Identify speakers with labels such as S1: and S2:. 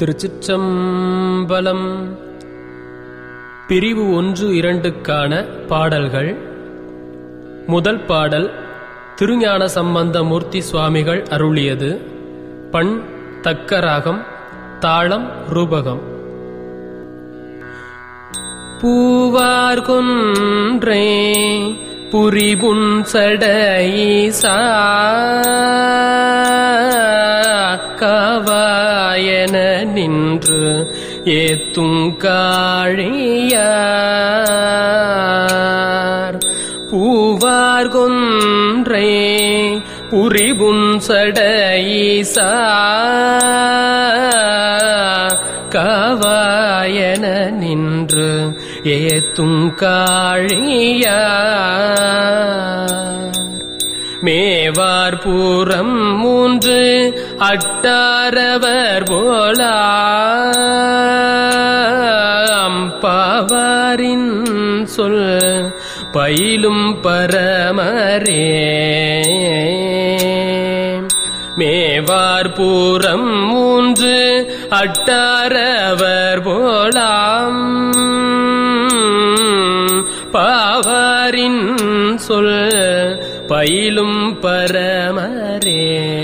S1: திருச்சிற்றம்பலம் பிரிவு ஒன்று இரண்டுக்கான பாடல்கள் முதல் பாடல் திருஞான சம்பந்த மூர்த்தி சுவாமிகள் அருளியது பண் தக்கராகம் தாளம் ரூபகம் பூவார் கொன்றே புரிபுன் சடையீசா காவாயன நின்று ஏத்துங்காழியார் பூவார் கொன்றே புரிபுன் சடையீசா காவாயன நின்று ஏத்துங்காழியார் மேவார் பூரம் மூன்று அட்டாரவர் போலாம் பாவாரின் சொல் பயிலும் பரமரே மேவார் பூரம் மூன்று அட்டாரவர் போலாம் பாவாரின் சொல் பயிலும் பரமரே